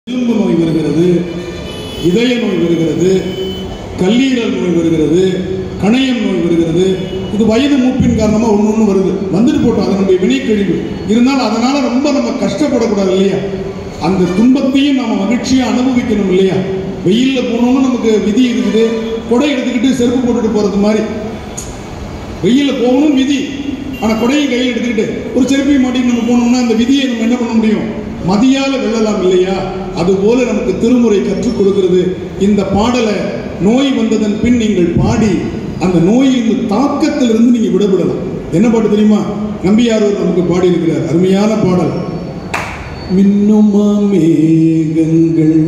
எலும்பு நோய் வருகிறது இதய நோய் வருகிறது கல்லீரல் நோய் வருகிறது கணையம் நோய் வருகிறது இது வயது மூப்பின் காரணமாக ஒன்று ஒன்று வருது வந்துட்டு போட்டோம் அது நம்முடைய வினைக்கழிவு இருந்தாலும் அதனால் ரொம்ப நம்ம கஷ்டப்படக்கூடாது இல்லையா அந்த துன்பத்தையும் நம்ம மகிழ்ச்சியாக அனுபவிக்கணும் இல்லையா வெயிலில் போனோம்னு நமக்கு விதி இருக்குது கொடை எடுத்துக்கிட்டு செருப்பு போட்டுட்டு போகிறது மாதிரி வெயிலில் போகணும் விதி ஆனால் கொடையை கையில் எடுத்துக்கிட்டு ஒரு செருப்பையும் மாட்டிட்டு நம்ம போனோம்னா அந்த விதியை நம்ம என்ன பண்ண முடியும் மதியால வெல்லலாம் இல்லையா அதுபோல நமக்கு திருமுறை கற்றுக் கொடுக்கிறது இந்த பாடலை நோய் வந்ததன் பின் நீங்கள் பாடி அந்த நோயின் தாக்கத்திலிருந்து நீங்க விடுபடலாம் என்ன பாட்டு தெரியுமா நம்பியாரூர் நமக்கு பாடி இருக்கிறார் அருமையான பாடல் மின்னுமா மேகங்கள்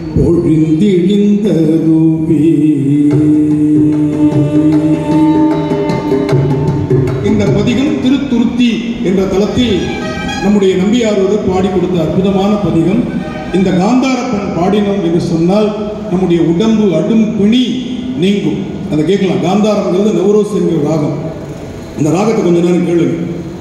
பொழிந்திழிந்தருவி இந்த பதிகம் திருத்துருத்தி என்ற தளத்தில் நம்முடைய நம்பியாரோடு பாடி கொடுத்த அற்புதமான பதிகம் இந்த காந்தாரப்பன் பாடினோம் என்று சொன்னால் நம்முடைய உடம்பு அடும் பிணி நீங்கும் அதை கேட்கலாம் காந்தாரம்ங்கிறது நவரோஸ் என்கிற ராகம் இந்த ராகத்தை கொஞ்ச நேரம் கேளுங்க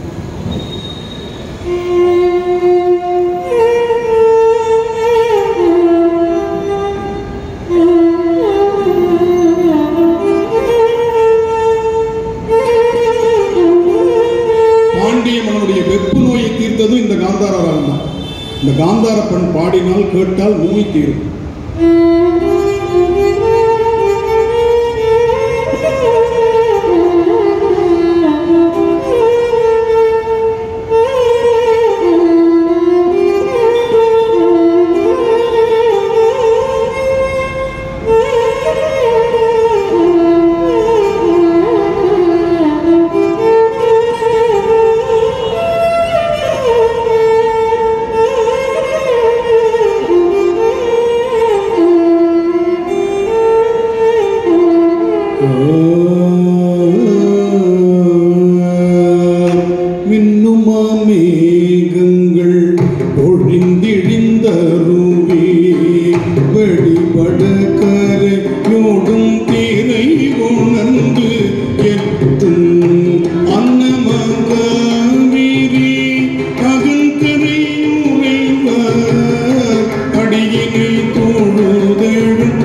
பாண்டிய மன்னனுடைய வெப்பு நோயை தீர்த்ததும் இந்த காந்தார ராகம் தான் இந்த காந்தார பெண் பாடினால் கேட்டால் நோய் தீரும் மின்னுமா மேகங்கள் ஒழிந்திழிந்தருவி வெளிப்பட கரையோடும் தீரை உணர்ந்து எட்டும் அன்னமகாவிரி அகங்கரை உறைவார் அடியினை தோழுதழும்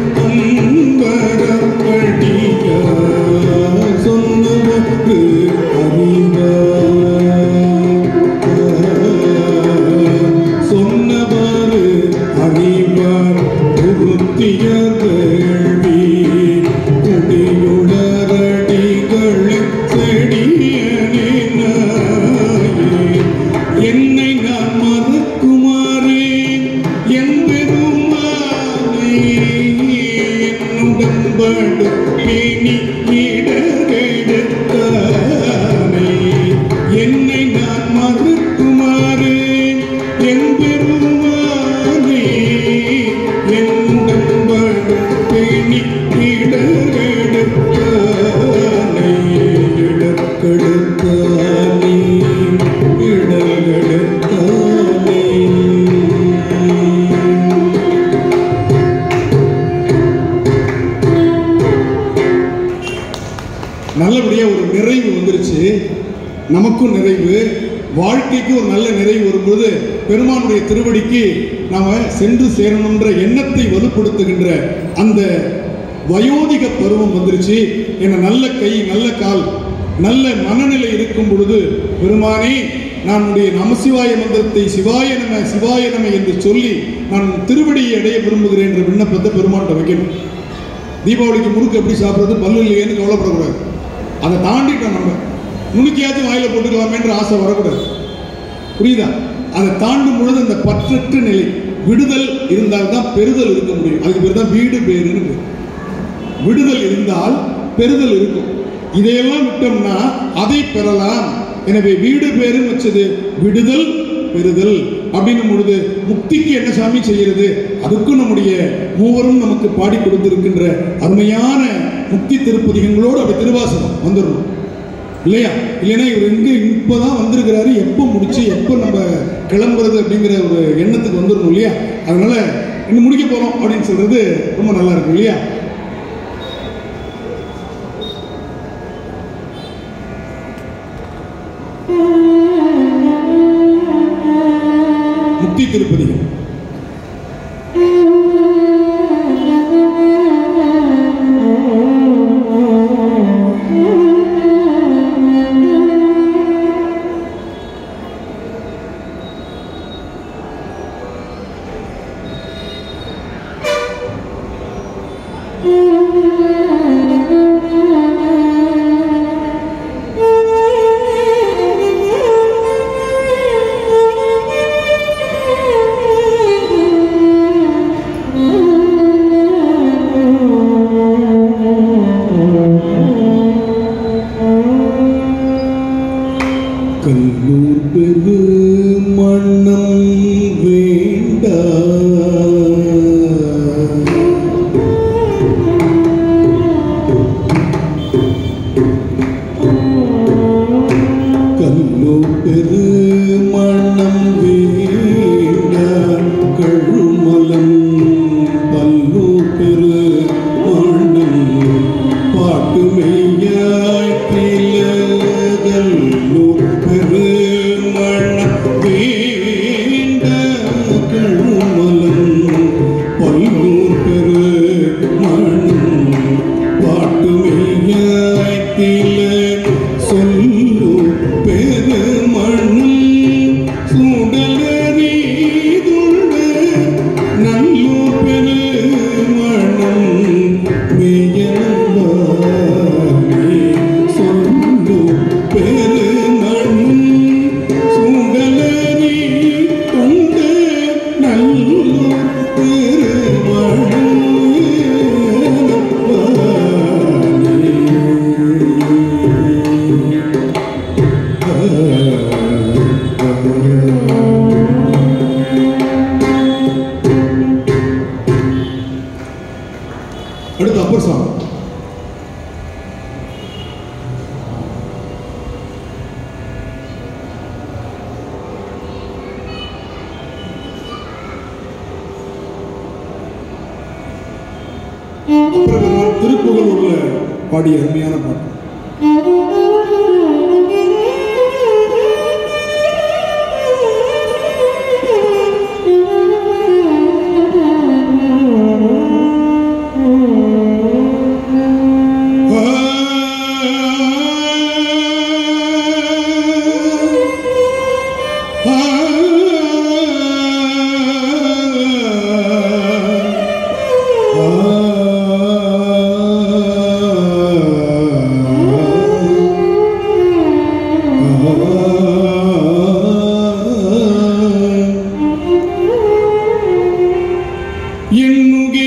அன்பரப்படியார் சொன்னவர்க்கு அறிவார் சொன்னவாறு அறிவார் உறுத்திய கேள்வி குடியுளரடிகள் செடியனே என்னை நான் மறக்குமாறே என்பெருமானே என்னுடன்படு பேணி இடரெடுத்தானே என்னை நான் மறக்குமாறே என்பெருமானே என்னுடன்படு பேணி இடரெடுத்தானே இடக்கெடுத்தானே இடரெடுத்தானே நல்லபடியா ஒரு நிறைவு வந்துருச்சு நமக்கும் நிறைவு வாழ்க்கைக்கு ஒரு நல்ல நிறைவு வரும்போது பெருமானுடைய திருவடிக்கு நாம சென்று சேரணுன்ற எண்ணத்தை வலுப்படுத்துகின்ற அந்த வயோதிக பருவம் வந்துருச்சு என நல்ல கை நல்ல கால் நல்ல மனநிலை இருக்கும் பொழுது பெருமானே நான் உடைய நமசிவாய மந்திரத்தை சிவாய நம சிவாய நம என்று சொல்லி நான் திருவடியை அடைய விரும்புகிறேன் என்ற விண்ணப்பத்தை பெருமான்கிட்ட வைக்கணும் தீபாவளிக்கு முறுக்கு எப்படி சாப்பிட்றது பல்லு இல்லையேன்னு கவலைப்படக்கூடாது அதை தாண்டிட்டோம் நம்ம நுணுக்கியாச்சும் வாயில போட்டுக்கலாமேன்ற ஆசை வரக்கூடாது புரியுதா அதை தாண்டும் பொழுது அந்த பற்றற்ற நிலை விடுதல் இருந்தால் தான் பெறுதல் இருக்க முடியும் அதுக்கு பேர் தான் வீடு பேருன்னு பேர் விடுதல் இருந்தால் பெறுதல் இருக்கும் இதையெல்லாம் விட்டோம்னா அதை பெறலாம் எனவே வீடு பேருன்னு வச்சது விடுதல் பெறுதல் அப்படின்னும் பொழுது முக்திக்கு என்ன சாமி செய்கிறது அதுக்கும் நம்முடைய மூவரும் நமக்கு பாடி கொடுத்திருக்கின்ற அருமையான முக்தி திருப்பதிகங்களோடு அப்படி திருவாசகம் வந்துடணும் இல்லையா இல்லைன்னா இவர் எங்க இப்பதான் வந்திருக்கிறாரு எப்போ முடிச்சு எப்போ நம்ம கிளம்புறது அப்படிங்கிற ஒரு எண்ணத்துக்கு வந்துடணும் இல்லையா அதனால இன்னும் முடிக்க போறோம் அப்படின்னு சொல்றது ரொம்ப நல்லா இருக்கும் இல்லையா முக்தி திருப்பதிகம் அடுத்து அப்பர் சாங் அப்புறம் பெருமாள் திருப்புகழூர்ல பாடிய அருமையான பாட்டு என்னுகே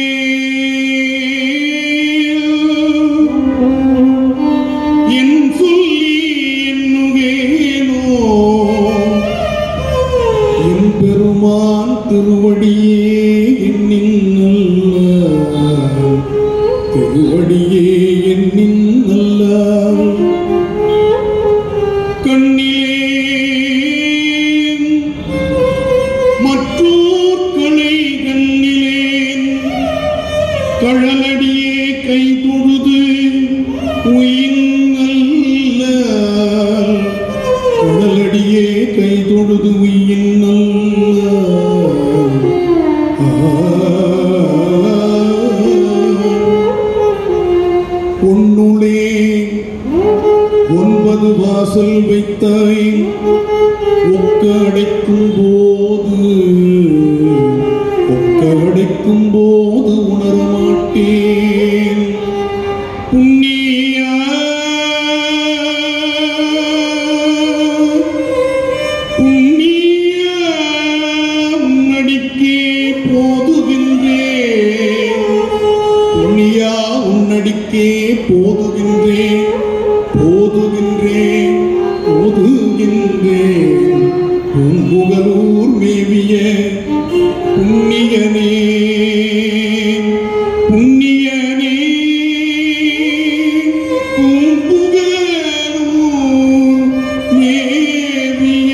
என் சொல்லி என்னுகேனோ என் பெருமான் திருவடியே என்னின் நல்ல திருவடியே என்னின் நல்ல கண்ணிலே மற்றோர் கலை கண்ணிலேன் கழலடியே கை தொழுது உயின்னல்ல கழலடியே கை தொழுது உயின்னல்ல பொன்னுளே ஒன்பது வாசல் வைத்தாய் ஒக்க அடைக்கும் போது ஒக்க அடைக்கும் போது உணர மாட்டேன் புண்ணியா புண்ணியா உன்னடிக்கே போதுகின்றேன் புண்ணியா உன்னடிக்கே போதுகின்றேன் போதுகின்றேன் போதுகின்றேன் பூம்புகலூர் மேவிய புண்ணியனே புண்ணியனே பூம்புகலூர் மேவிய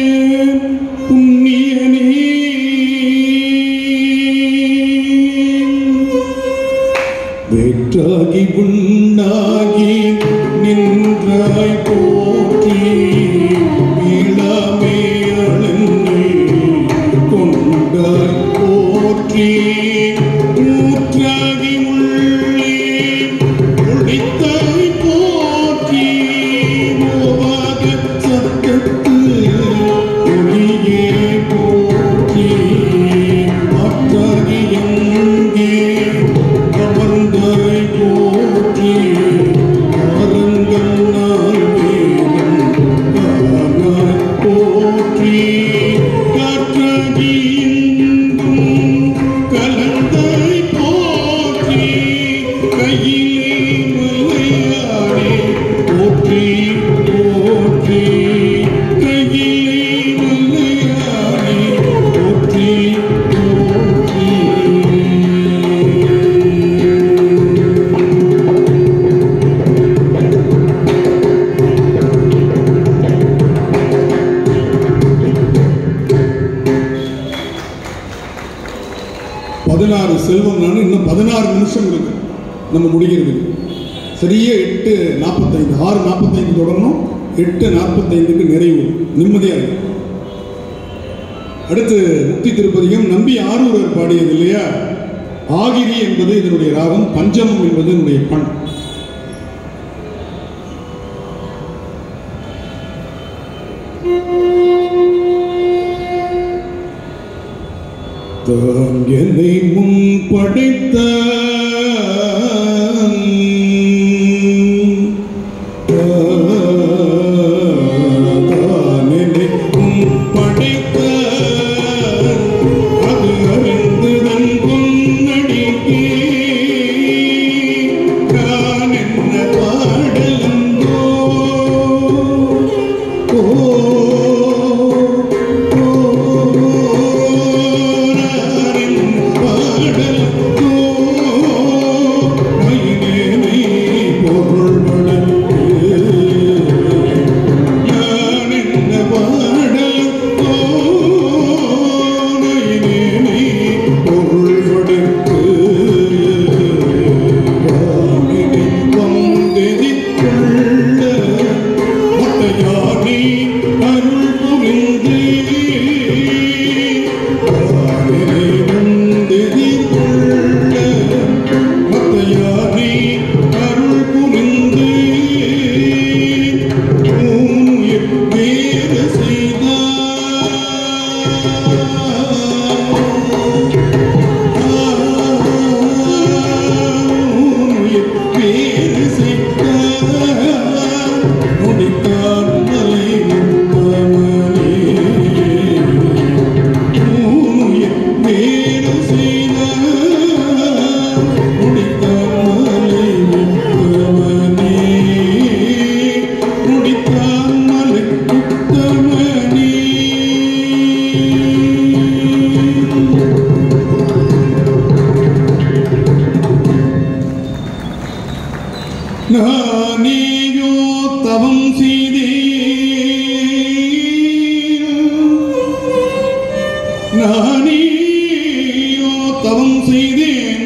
புண்ணியனே வேற்றாகி உண்ணாகி நின்றாய் போற்றி மீளாமே அழங்கை கொண்டாய் போற்றி ஊற்றாகி உள்ளே ஒளித்தாய் போற்றி மோவாக சத்தத்து ஒளியே போற்றி ஆற்றாகி எங்கே அமர்ந்தாய் போற்றி ஆரங்கள் நாள் வேதம் ஆனாய் போற்றி காற்றாகி எங்கும் கலந்தாய் போற்றி கையிலே மலையாடே போற்றி போற்றி கையிலே மலையாடே போற்றி போற்றி பதினாறு செல்வம் நான் இன்னும் பதினாறு நிமிஷம் இருக்கு நம்ம முடிக்கிறது சரியா எட்டு நாற்பத்தைந்து ஆறு நாற்பத்தைந்து தொடரணும் எட்டு நாற்பத்தைந்துக்கு நிறைவு நிம்மதியாக இருக்கு அடுத்து முக்தி திருப்பதிகம் நம்பி ஆரூரர் பாடியது இல்லையா ஆகிரி என்பது இதனுடைய ராகம் பஞ்சமம் என்பது இதனுடைய பண் தான் என்னை முன் படைத்த தான் என்னை முன் படைத்த அது அறிந்து தன் பொன்னடிக்கே நான் என்ன பாடலந்தோ ஓ செய்தேன்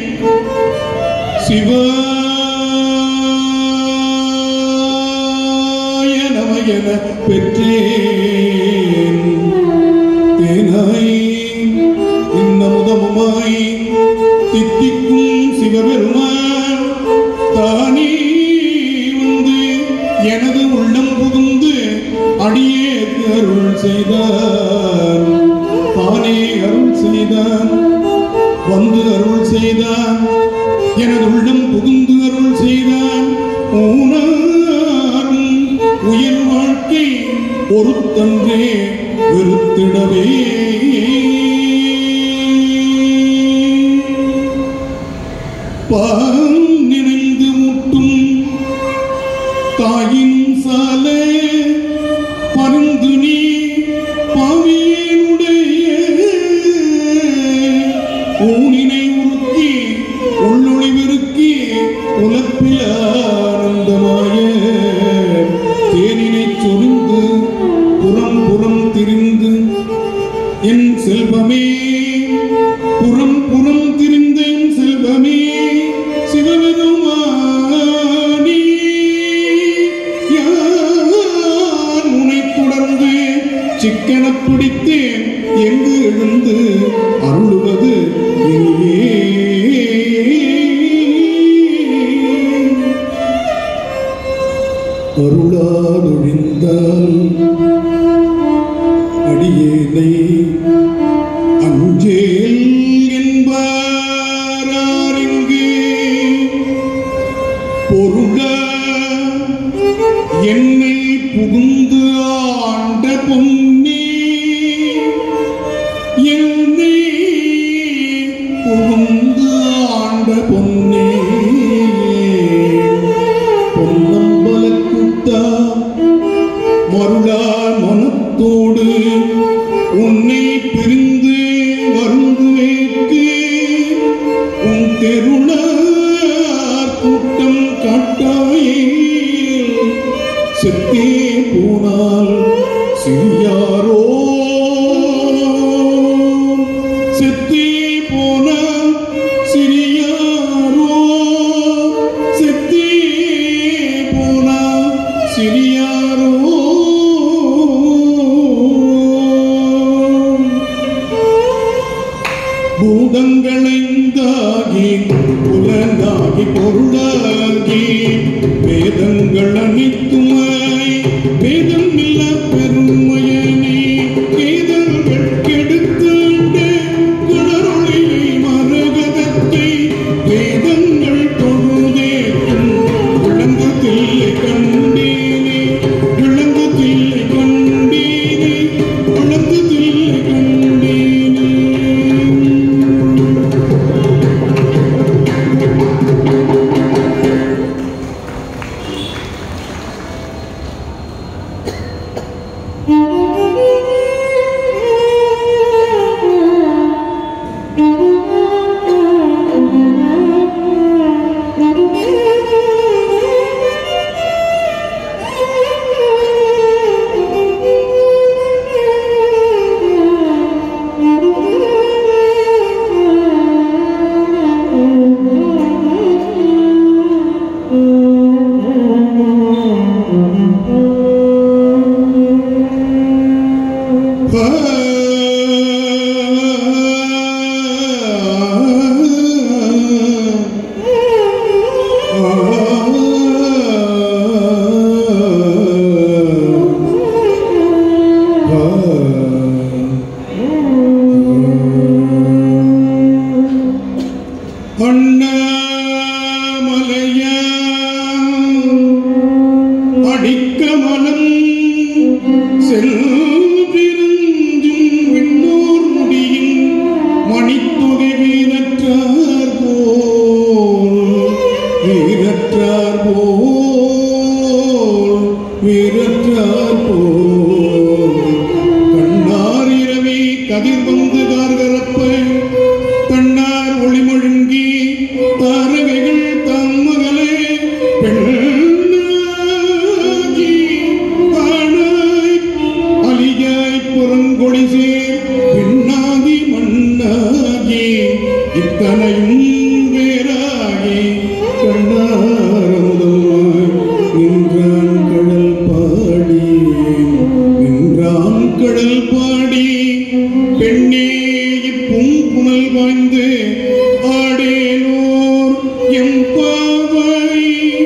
சிவாய நம என பெற்றேன் தேனாய் இன்னமுதமுமாய் தித்திக்கும் சிவபெருமான் தானே வந்து எனது உள்ளம் புகுந்து அடியே அருள் செய்தான் தானே அருள் செய்தான் வந்து அருள் செய்தான் எனது உள்ளம் புகுந்து அருள் செய்தான் ஊனாரும் உயிர் வாழ்க்கை ஒருத்தன்றே வெறுத்திடவே பாம் நினைந்து முட்டும் தாயினும் சால பருந்து நீ பாவியனுடைய ஊனினை உருக்கி உள்ளொளிவிருக்கி உலப்பில் ஆனந்தமாய தேனினை சொரிந்து புறம் புறம் திரிந்து என் செல்வமே புறம் புறம் திரிந்த என் செல்வமே சிவபெருமானே யான் உனை தொடர்ந்து சிக்கன பிடித்தேன் எங்கு எழுந்து அருளுவது இனியே அருளாதொழிந்தால் அடியேனை அஞ்சேல் என்பாரிங்கு பொருள என்னை புகுந்து ஆண்ட பொன்னே என்னை புகுந்து ஆண்ட பொன்னே பொன்னம்பல கூட்டா மருளார் மனத்தோடு உன்னை பிரிந்து வருந்துவேற்கு உன் தெருளார் கூட்டம் காட்டாயே செத்தே போனால் சிறியாரோ செத்தே போனால் சிறியாரோ செத்தே போனால் சிறியாரோ பூதங்களைந்தாகி புலனாகி பொருளாகி வேதங்கள் அனைத்துமாய் வேதம் இல்ல பெருமையனே வேதங்கள் கெடுத்தாண்ட குளரொளியை மரகதத்தை வேதங்கள் தொழுதேற்றும் விளங்குதில்லை கண்டேனே விளங்குதில்லை கண்டேனே விளங்குதில்லை கண்டேனே இத்தனையும் வேறாகி கண்ணாரமுதமாய் நின்றான் கடல் பாடி நின்றான் கடல் பாடி பெண்ணே இப்பூங்குழல் வாய்ந்து ஆடேனோர் எம் பாவை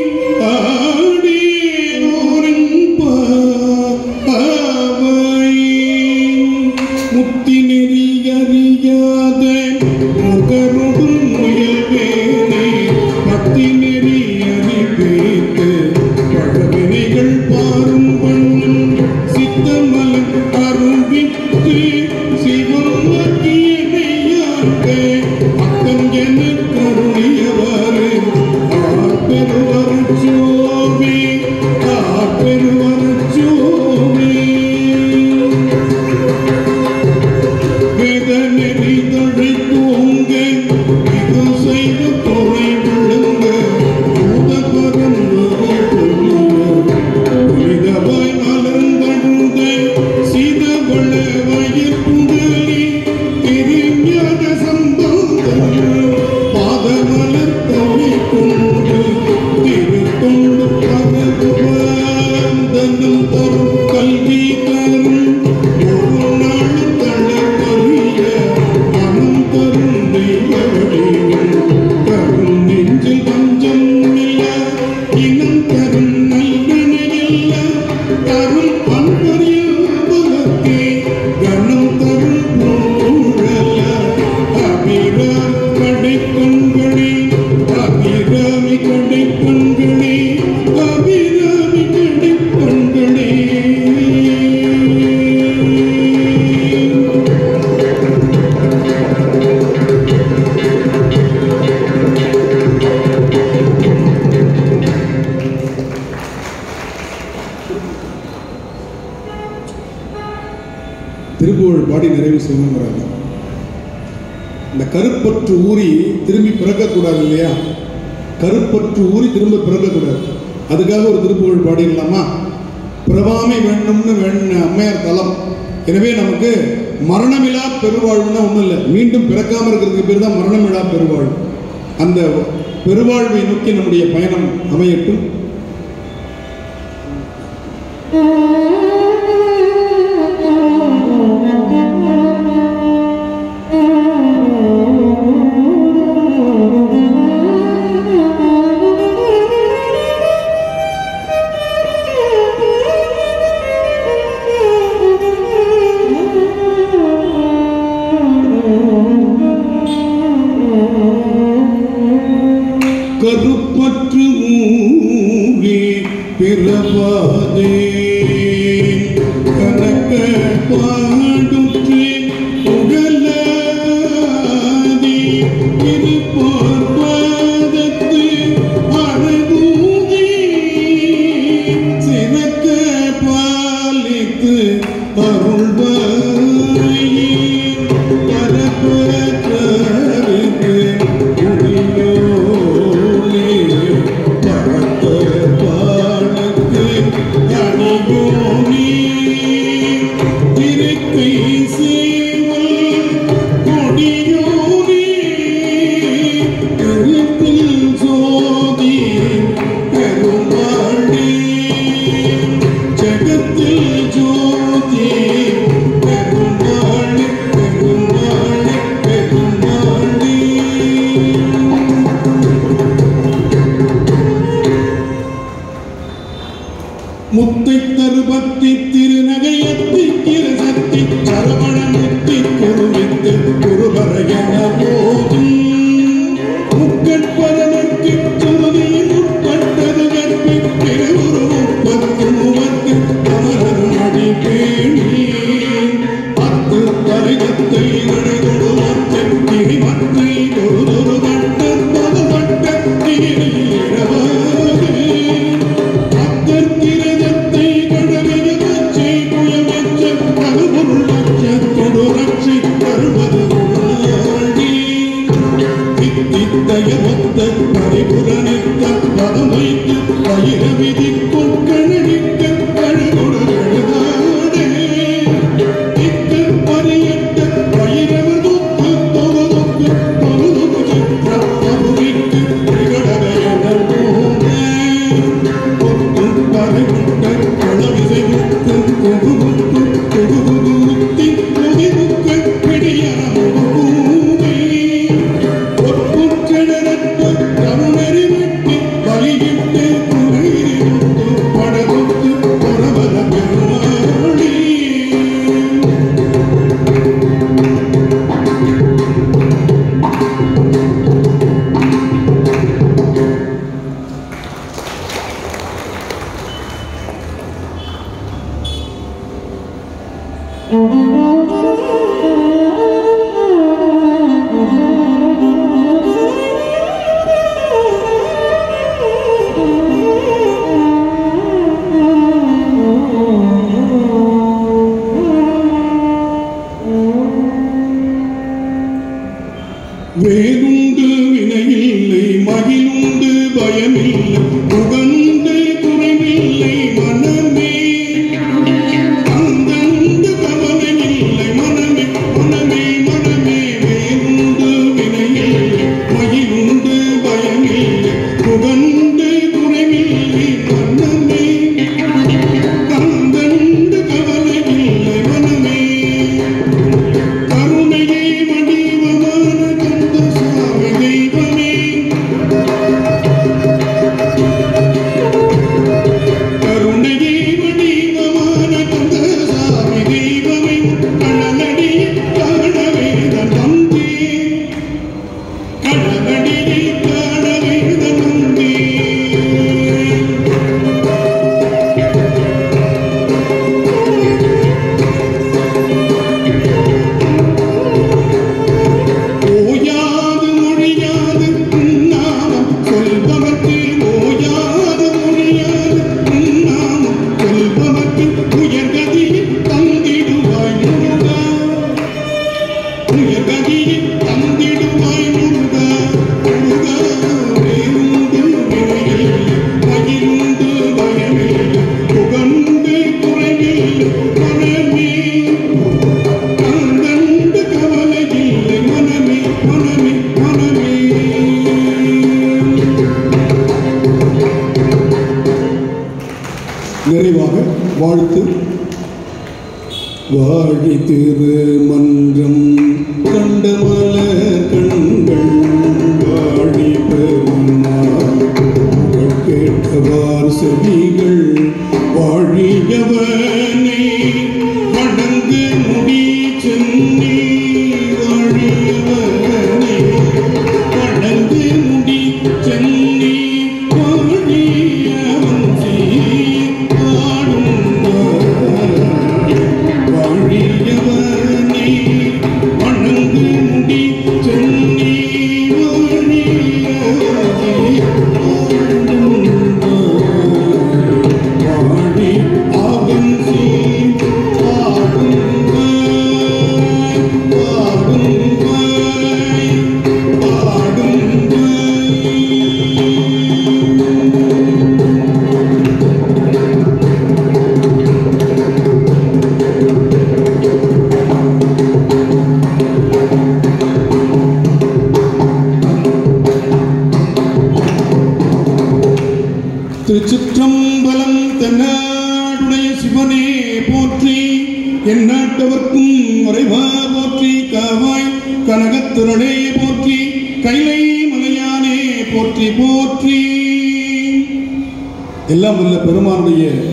ஆடேனோர் எம் பாவை முத்தி நெறி அறியாத முகருடும் முயல்வேனே பக்தி நெறி அறிவேத்து பழவினைகள் பாரும் வண்ணம் சித்தமலம் அருவித்து சிவம் அக்கியனையாக அக்கம் என கருணியவாறு ஆப்பெருவர் சோமே ஆப்பெருவர் சோமே வேதநெறி தழைத்தோங்க, இது செய்த துறை விழுங்க, பூதபரம் பொழிய. புனிதமாய் மலர்ந்தழுந்த சீதவள வயிற்றுடலி, திருஞான சம்பந்தம் பாதமலர் தலை கொண்டு திருத்தொண்டு பகவந்தனும் தரும் கல்வி தரும் ஒரு நாள் தளர்வறிய மனம் தரும் தெய்வ வடிவம் தரும் நெஞ்சில் பஞ்சம் இல்ல இனம் தரும் நல்வினையில்ல தரும் அன்பறியாபகத்தே கணம் தரும் பூழல அபிராம் கடை கண்களே அபிராமி கடை கண்களே அபிராமி கடை கண்களே திருப்புகழ் பாடி நிறைவு செய்யணுங்கிறாங்க இந்த கருப்பற்று ஊறி திரும்பி பிறக்கக்கூடாது இல்லையா கருப்பற்று ஊறி திரும்ப பிறக்கக்கூடாது அதுக்காக ஒரு திருப்புகழ் பாடிடலாமா பிரவாமை வேண்டும்னு வேண்ட அம்மையார் தலம் எனவே நமக்கு மரணமில்லா பெருவாழ்வுன்னா ஒன்றும் இல்லை மீண்டும் பிறக்காம இருக்கிறதுக்கு பேர் தான் மரணமில்லா பெருவாழ்வு அந்த பெருவாழ்வை நோக்கி நம்முடைய பயணம் அமையட்டும் கருப்பற்று ஊழி பிறவாதே கணக்க பாடுற்று உடலாதி திருப்பார் பாதத்து அழகூதி சிறக்க பாலித்து அருள்வாயே பரப்பற்றருக்கு உரியோனே பரத்த பாடத்து அணியோனே இருக்கை சேவல் கொடியோனே கருத்தில் சோதி பெருமாளே ஜகத்தில் ஜோதி பெருமாளே பெருமாளே பெருமாளே முத்தை தருபத்தி திருநகையத்தி கிரசத்தி சரவண முத்தி குருவித்து குருவரையன போதும் முக்கட்பதற்கு சுருதியின் உட்பட்டது கற்பி திருவுரு முப்பத்து முவத்து அமரர் மடி பேணி பத்து தரிகத்தை நடைகொடு மற்ற கிரி மத்தை ஒரு ஒரு கட்ட பதப்பட்ட தீரவாதே அத்தற்கிரதத்தை கடமைய வச்சை புயமெச்ச கருபொருள் லட்ச கொடு ரட்சி தருவது உணாடி தித்தித்தய மொத்த பரிபுரணித்த பதம் வைத்து பயிர விதி கொட்கணிக்க கழுகொடு கழுதாடே திக்க பரியட்ட பயிரவர் தொக்கு தொகு தொக்கு தொகு வேலுண்டு வினையில்லை மகிழுண்டு பயமில்லை புகண்டு குறைவில்லை மனமே அந்தண்டு கவலையில்லை மனமே மனமே மனமே வேலுண்டு வினையில்லை மகிழுண்டு பயமில்லை புகண்டு குறைவில்லை மனமே கந்தண்டு கவலையில்லை மனமே கருணையை வடிவமான கந்த சுவாமி தெய்வமே கருணையை வடிவமான கந்த சுவாமி தெய்வமே கண்ணனடி காணவேத நம்பி கண்ணனடி காணவேத நம்பி ஓயாது மொழியாது உன்னாமம் சொல்பவர்க்கு ஓயாது மொழியாது உன்னாமம் சொல்பவர்க்கு உயர்கதியில் தந்திடுவாய் முருகா உயர்கதியில் தந்திடுவாய் முருகா முருகா வேறுண்டு வினையில்லை மகிழ்ந்து பயமில்லை புகழ்ந்து குறைவில்லை மனமே கந்தண்டு கவலையில்லை மனமே மனமே மனமே நிறைவாக வாழ்த்து வாழி திருமன்றம் கண்டமல கண்கள் வாழி பெருமாள் புகழ் கேட்டவார் செவிகள் வாழியவனை வணங்கு முடி சென்னி வாழியவனை வணங்கு முடி சென்னி வாழியவன் சீர் பாடுவார் வாழியவனே வணங்கு முடி சென்னி வாழி ஆகும் சீர் பாடுவார் பாடுவார் திருச்சிற்றம்பலம் தென்னாடுடைய சிவனே போற்றி என் நாட்டவர்க்கும் மறைவா போற்றி காவாய் கனகத்திரளே போற்றி கைலை மலையானே போற்றி போற்றி எல்லாம் வல்ல பெருமானுடைய